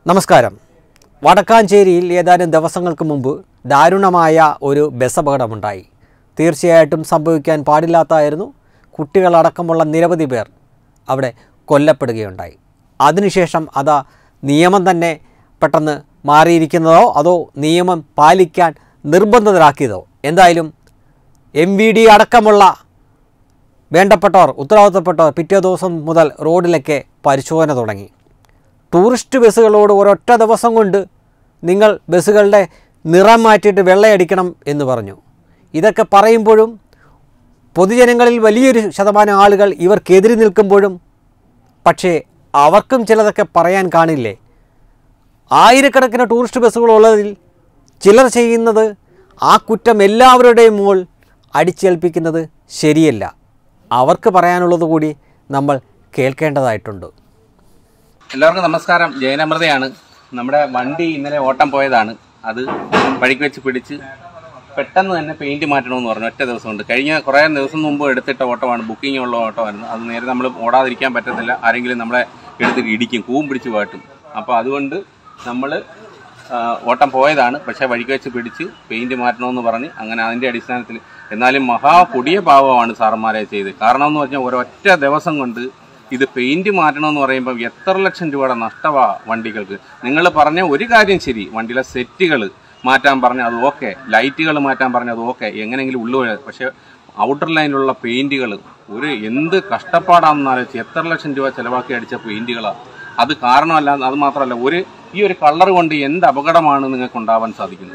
നമസ്കാരം വടക്കാഞ്ചേരിയിൽ ഏതാനും ദിവസങ്ങൾക്ക് മുമ്പ് ദാരുണമായ ഒരു ബസ് അപകടമുണ്ടായി തീർച്ചയായിട്ടും സംഭവിക്കാൻ പാടില്ലാത്തായിരുന്നു കുട്ടികളടക്കമുള്ള നിരവധി പേർ അവിടെ കൊല്ലപ്പെടുകയുണ്ടായി അതിനുശേഷം അത് നിയമം തന്നെ പെട്ടെന്ന് മാറിയിരിക്കുന്നതോ അതോ നിയമം പാലിക്കാൻ നിർബന്ധിതരാക്കിയതോ എന്തായാലും എം വി ഡി അടക്കമുള്ള വേണ്ടപ്പെട്ടവർ ഉത്തരവാദിത്തപ്പെട്ടവർ പിറ്റേ ദിവസം മുതൽ റോഡിലൊക്കെ പരിശോധന തുടങ്ങി ടൂറിസ്റ്റ് ബസ്സുകളോട് ഒരൊറ്റ ദിവസം കൊണ്ട് നിങ്ങൾ ബസ്സുകളുടെ നിറം മാറ്റിയിട്ട് വെള്ളയടിക്കണം എന്ന് പറഞ്ഞു ഇതൊക്കെ പറയുമ്പോഴും പൊതുജനങ്ങളിൽ വലിയൊരു ശതമാനം ആളുകൾ ഇവർക്കെതിരെ നിൽക്കുമ്പോഴും പക്ഷേ അവർക്കും ചിലതൊക്കെ പറയാൻ കാണില്ലേ ആയിരക്കണക്കിന് ടൂറിസ്റ്റ് ബസ്സുകളുള്ളതിൽ ചിലർ ചെയ്യുന്നത് ആ കുറ്റം എല്ലാവരുടെയും മുകൾ അടിച്ചേൽപ്പിക്കുന്നത് ശരിയല്ല അവർക്ക് പറയാനുള്ളത് കൂടി നമ്മൾ കേൾക്കേണ്ടതായിട്ടുണ്ട് എല്ലാവർക്കും നമസ്കാരം ജയനമൃതയാണ് നമ്മുടെ വണ്ടി ഇന്നലെ ഓട്ടം പോയതാണ് അത് വഴിക്ക് വെച്ച് പിടിച്ച് പെട്ടെന്ന് തന്നെ പെയിന്റ് മാറ്റണമെന്ന് പറഞ്ഞു ഒറ്റ ദിവസം കൊണ്ട് കഴിഞ്ഞ കുറേ ദിവസം മുമ്പ് എടുത്തിട്ട ഓട്ടമാണ് ബുക്കിംഗ് ഉള്ള ഓട്ടമായിരുന്നു അത് നേരെ നമ്മൾ ഓടാതിരിക്കാൻ പറ്റത്തില്ല ആരെങ്കിലും നമ്മളെ എടുത്തിട്ട് ഇടിക്കും കൂവും പിടിച്ച് വാട്ടും അപ്പോൾ അതുകൊണ്ട് നമ്മൾ ഓട്ടം പോയതാണ് പക്ഷേ വഴിക്ക് വെച്ച് പിടിച്ച് പെയിന്റ് മാറ്റണമെന്ന് പറഞ്ഞ് അങ്ങനെ അതിൻ്റെ അടിസ്ഥാനത്തിൽ എന്നാലും മഹാ കൊടിയ പാവമാണ് സാറന്മാരെ ചെയ്ത് കാരണം എന്ന് പറഞ്ഞാൽ ഒരൊറ്റ ദിവസം കൊണ്ട് ഇത് പെയിന്റ് മാറ്റണമെന്ന് പറയുമ്പോൾ എത്ര ലക്ഷം രൂപയുടെ നഷ്ടമാ വണ്ടികൾക്ക് നിങ്ങൾ പറഞ്ഞ ഒരു കാര്യം ശരി വണ്ടിയിലെ സെറ്റുകൾ മാറ്റാൻ പറഞ്ഞ അത് ഓക്കെ ലൈറ്റുകൾ മാറ്റാൻ പറഞ്ഞ അത് ഓക്കെ എങ്ങനെയെങ്കിലും ഉള്ളു പക്ഷെ ഔട്ടർ ലൈനിലുള്ള പെയിന്റുകൾ ഒരു എന്ത് കഷ്ടപ്പാടാണെന്ന് ആലോചിച്ച് എത്ര ലക്ഷം രൂപ ചിലവാക്കി അടിച്ച പെയിന്റുകളാണ് അത് കാരണമല്ല അത് മാത്രമല്ല ഒരു ഈ ഒരു കളർ കൊണ്ട് എന്ത് അപകടമാണ് നിങ്ങൾക്ക് ഉണ്ടാവാൻ സാധിക്കുന്നത്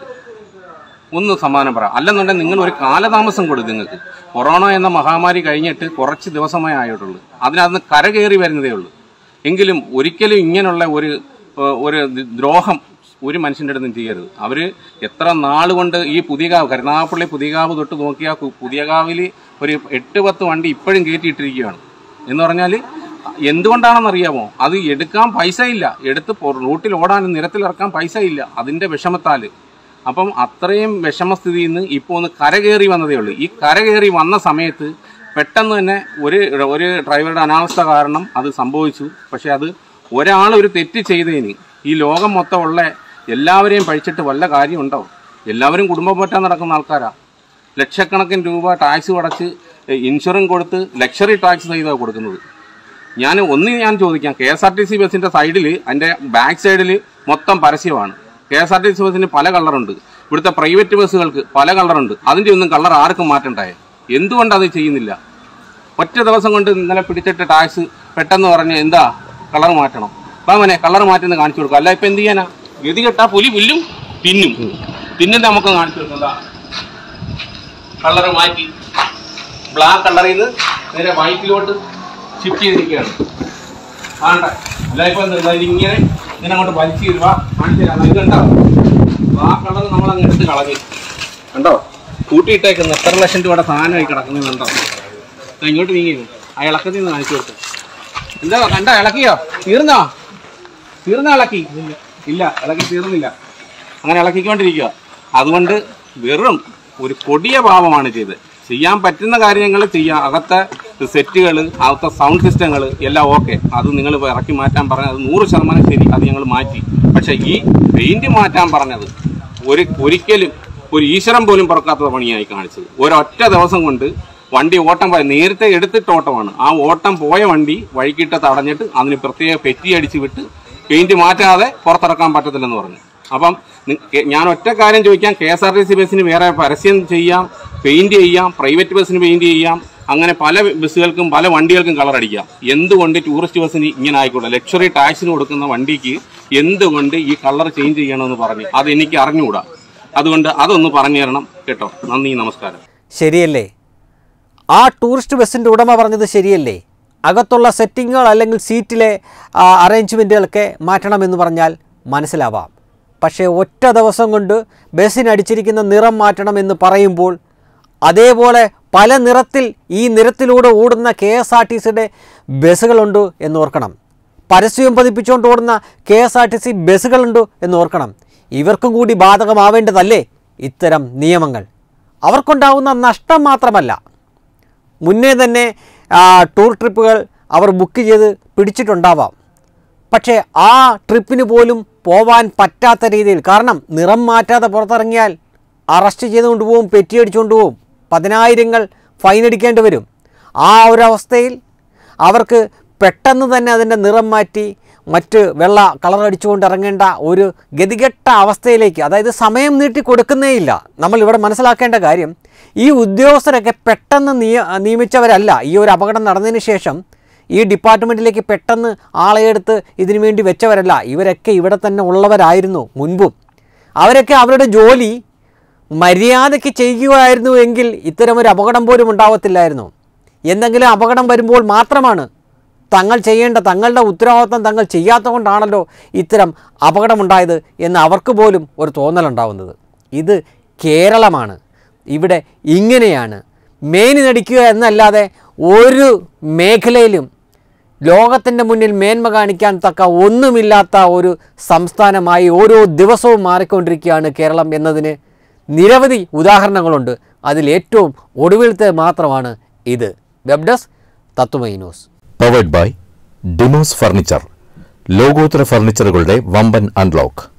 ഒന്ന് സമാനം പറ അല്ലെന്നുണ്ടെങ്കിൽ നിങ്ങൾ ഒരു കാലതാമസം കൊടുക്കും നിങ്ങൾക്ക് കൊറോണ എന്ന മഹാമാരി കഴിഞ്ഞിട്ട് കുറച്ച് ദിവസമേ ആയിട്ടുള്ളൂ അതിനകത്ത് കരകയറി വരുന്നതേ ഉള്ളൂ എങ്കിലും ഒരിക്കലും ഇങ്ങനെയുള്ള ഒരു ഏഹ്, ഒരു ദ്രോഹം ഒരു മനുഷ്യൻ്റെ അടുത്തും ചെയ്യരുത് അവർ എത്ര നാൾ കൊണ്ട് ഈ പുതിയകാവ് കരുനാഗപ്പള്ളി പുതിയകാവ് തൊട്ട് നോക്കിയാൽ കു- പുതിയകാവിൽ ഒരു എട്ട് പത്ത് വണ്ടി ഇപ്പോഴും കയറ്റിയിട്ടിരിക്കുകയാണ് എന്ന് പറഞ്ഞാൽ എന്തുകൊണ്ടാണെന്ന് അറിയാമോ അത് എടുക്കാൻ പൈസ ഇല്ല എടുത്ത് പൊ- റൂട്ടിൽ ഓടാനും നിരത്തിലിറക്കാൻ പൈസ ഇല്ല അതിൻ്റെ വിഷമത്താൽ അപ്പം അത്രയും വിഷമസ്ഥിതിയിൽ നിന്ന് ഇപ്പോൾ ഒന്ന് കരകയറി വന്നതേ ഉള്ളൂ ഈ കരകയറി വന്ന സമയത്ത് പെട്ടെന്ന് തന്നെ ഒരു ഒരു ഡ്രൈവറുടെ അനാവസ്ഥ കാരണം അത് സംഭവിച്ചു പക്ഷെ അത് ഒരാൾ ഒരു തെറ്റ് ചെയ്തതിന് ഈ ലോകം മൊത്തം ഉള്ള എല്ലാവരെയും പഴിച്ചിട്ട് വല്ല കാര്യമുണ്ടോ എല്ലാവരും കുടുംബം പോറ്റാൻ നടക്കുന്ന ആൾക്കാരാ ലക്ഷക്കണക്കിന് രൂപ ടാക്സ് അടച്ച് ഇൻഷുറൻസ് കൊടുത്ത് ലക്ഷറി ടാക്സ് ചെയ്താണ് കൊടുക്കുന്നത് ഞാൻ ഒന്ന് ഞാൻ ചോദിക്കാം K S R T C ബസ്സിന്റെ സൈഡിൽ അതിന്റെ ബാക്ക് സൈഡിൽ മൊത്തം പരസ്യമാണ് K S R T C ബസ്സിന് പല കളറുണ്ട് ഇവിടുത്തെ പ്രൈവറ്റ് ബസ്സുകൾക്ക് പല കളറുണ്ട് അതിന്റെ ഒന്നും കളർ ആർക്കും മാറ്റണ്ടായേ എന്തുകൊണ്ട് അത് ചെയ്യുന്നില്ല ഒറ്റ ദിവസം കൊണ്ട് ഇന്നലെ പിടിച്ചിട്ട് ടാക്സ് പെട്ടെന്ന് പറഞ്ഞ് എന്താ കളർ മാറ്റണം അപ്പൊ അവനെ കളർ മാറ്റുന്ന കാണിച്ചു കൊടുക്കും അല്ല ഇപ്പൊ എന്ത് ചെയ്യാനാ ഗതി കെട്ടാ പുലി പുല്ലും പിന്നും പിന്നും നമുക്ക് കാണിച്ചു കൊടുക്കുന്നതാ കളർ മാറ്റി ബ്ലാക്ക് കളറിൽ നിന്ന് നേരെ വൈറ്റിലോട്ട് ഷിഫ്റ്റ് ചെയ്തിരിക്കുകയാണ് ആണ്ട അല്ല ഇപ്പൊ എന്താ ഇത് ഇങ്ങനെ ഇങ്ങനെ അങ്ങോട്ട് വലിച്ചു തരുവാ കാണിച്ചു തരാം ഇത് കണ്ടോ ആ കളർ നമ്മൾ അങ്ങ് എടുത്ത് കളഞ്ഞു കണ്ടോ കൂട്ടിയിട്ടേക്കുന്ന എത്ര ലക്ഷം രൂപയുടെ സാധനമായി കിടക്കുന്നത് കണ്ടോ ദാ ഇങ്ങോട്ട് നീങ്ങി ആ ഇളക്കത്തിൽ നിന്ന് കാണിച്ചു കൊടുത്തു എന്താ കണ്ടോ ഇളക്കിയോ തീർന്നോ തീർന്നോ ഇളക്കി ഇല്ല ഇളക്കി തീർന്നില്ല അങ്ങനെ ഇളക്കിക്കൊണ്ടിരിക്കുക അതുകൊണ്ട് വെറും ഒരു കൊടിയ പാപമാണ് ചെയ്തത് ചെയ്യാൻ പറ്റുന്ന കാര്യങ്ങൾ ചെയ്യാം അകത്തെ സെറ്റുകൾ അകത്തെ സൗണ്ട് സിസ്റ്റങ്ങൾ എല്ലാം ഓക്കെ അത് നിങ്ങൾ ഇറക്കി മാറ്റാൻ പറഞ്ഞത് അത് നൂറ് ശതമാനം ശരി അത് ഞങ്ങൾ മാറ്റി പക്ഷെ ഈ പെയിന്റ് മാറ്റാൻ പറഞ്ഞത് ഒരു ഒരിക്കലും ഒരു ഈശ്വരൻ പോലും പറക്കാത്ത പണിയായി കാണിച്ചത് ഒരൊറ്റ ദിവസം കൊണ്ട് വണ്ടി ഓട്ടം പോയ നേരത്തെ എടുത്തിട്ട് ഓട്ടമാണ് ആ ഓട്ടം പോയ വണ്ടി വഴിക്കിട്ട് തടഞ്ഞിട്ട് അതിന് പ്രത്യേക പെറ്റി അടിച്ച് വിട്ട് പെയിന്റ് മാറ്റാതെ പുറത്തിറക്കാൻ പറ്റത്തില്ലെന്ന് പറഞ്ഞു അപ്പം നി- കെ- ഞാൻ ഒറ്റ കാര്യം ചോദിക്കാം K S R T C ബസ്സിന് വേറെ പരസ്യം ചെയ്യാം പെയിന്റ് ചെയ്യാം പ്രൈവറ്റ് ബസ്സിന് പെയിന്റ് ചെയ്യാം അങ്ങനെ പല ബസ്സുകൾക്കും പല വണ്ടികൾക്കും കളർ അടിക്കാം എന്തുകൊണ്ട് ടൂറിസ്റ്റ് ബസ്സിന് ഇങ്ങനെ ആയിക്കോട്ടെ ലക്ഷറി ടാക്സിന് കൊടുക്കുന്ന വണ്ടിക്ക് എന്തുകൊണ്ട് ഈ കളർ ചേഞ്ച് ചെയ്യണമെന്ന് പറഞ്ഞു അത് എനിക്ക് അറിഞ്ഞുകൂടാ അതുകൊണ്ട് അതൊന്ന് പറഞ്ഞു തരണം കേട്ടോ നന്ദി നമസ്കാരം ശരിയല്ലേ ആ ടൂറിസ്റ്റ് ബസ്സിൻ്റെ ഉടമ പറഞ്ഞത് ശരിയല്ലേ അകത്തുള്ള സെറ്റിങ്ങുകൾ അല്ലെങ്കിൽ സീറ്റിലെ ആ, അറേഞ്ച്മെൻറ്റുകളൊക്കെ മാറ്റണമെന്ന് പറഞ്ഞാൽ മനസ്സിലാവാം പക്ഷേ ഒറ്റ ദിവസം കൊണ്ട് ബസ്സിനടിച്ചിരിക്കുന്ന നിറം മാറ്റണമെന്ന് പറയുമ്പോൾ അതേപോലെ പല നിറത്തിൽ ഈ നിറത്തിലൂടെ ഓടുന്ന കെ എസ് ആർ ടി സിയുടെ ബസ്സുകളുണ്ട് എന്ന് ഓർക്കണം പരസ്യം പതിപ്പിച്ചുകൊണ്ട് ഓടുന്ന K S R T C ബസ്സുകളുണ്ട് എന്ന് ഓർക്കണം ഇവർക്കും കൂടി ബാധകമാവേണ്ടതല്ലേ ഇത്തരം നിയമങ്ങൾ അവർക്കുണ്ടാവുന്ന നഷ്ടം മാത്രമല്ല മുന്നേ തന്നെ ആ, ടൂർ ട്രിപ്പുകൾ അവർ ബുക്ക് ചെയ്ത് പിടിച്ചിട്ടുണ്ടാവാം പക്ഷേ ആ ട്രിപ്പിന് പോലും പോവാൻ പറ്റാത്ത രീതിയിൽ കാരണം നിറം മാറ്റാതെ പുറത്തിറങ്ങിയാൽ അറസ്റ്റ് ചെയ്ത് കൊണ്ടുപോകും പെറ്റിയടിച്ചുകൊണ്ട് പോകും പതിനായിരങ്ങൾ ഫൈൻ അടിക്കേണ്ടി വരും ആ ഒരു അവസ്ഥയിൽ അവർക്ക് പെട്ടെന്ന് തന്നെ അതിൻ്റെ നിറം മാറ്റി മറ്റ് വെള്ള കളർ അടിച്ചുകൊണ്ട് ഇറങ്ങേണ്ട ഒരു ഗതികെട്ട അവസ്ഥയിലേക്ക് അതായത് സമയം നീട്ടി കൊടുക്കുന്നേയില്ല നമ്മൾ ഇവിടെ മനസ്സിലാക്കേണ്ട കാര്യം ഈ ഉദ്യോഗസ്ഥരൊക്കെ പെട്ടെന്ന് നിയ നിയമിച്ചവരല്ല ഈ ഒരു അപകടം നടന്നതിന് ശേഷം ഈ ഡിപ്പാർട്ട്മെൻറ്റിലേക്ക് പെട്ടെന്ന് ആളെ എടുത്ത് ഇതിനു വേണ്ടി വെച്ചവരല്ല ഇവരൊക്കെ ഇവിടെ തന്നെ ഉള്ളവരായിരുന്നു മുൻപും അവരൊക്കെ അവരുടെ ജോലി മര്യാദയ്ക്ക് ചെയ്യുകയായിരുന്നു എങ്കിൽ ഇത്തരമൊരു അപകടം പോലും ഉണ്ടാവത്തില്ലായിരുന്നു എന്തെങ്കിലും അപകടം വരുമ്പോൾ മാത്രമാണ് തങ്ങൾ ചെയ്യേണ്ട തങ്ങളുടെ ഉത്തരവാദിത്വം തങ്ങൾ ചെയ്യാത്തത് കൊണ്ടാണല്ലോ ഇത്തരം അപകടമുണ്ടായത് എന്ന് അവർക്ക് പോലും ഒരു തോന്നലുണ്ടാവുന്നത് ഇത് കേരളമാണ് ഇവിടെ ഇങ്ങനെയാണ് മേനി നടിക്കുക എന്നല്ലാതെ ഒരു മേഖലയിലും ലോകത്തിൻ്റെ മുന്നിൽ മേന്മ കാണിക്കാൻ തക്ക ഒന്നുമില്ലാത്ത ഒരു സംസ്ഥാനമായി ഓരോ ദിവസവും മാറിക്കൊണ്ടിരിക്കുകയാണ് കേരളം എന്നതിന് നിരവധി ഉദാഹരണങ്ങളുണ്ട് അതിൽ ഏറ്റവും ഒടുവിലത്തെ മാത്രമാണ് ഇത് web desk Tatwamayi news powered by ഡിമോസ് ഫർണിച്ചർ ലോകോത്തര ഫർണിച്ചറുകളുടെ വമ്പൻ അൺലോക്ക്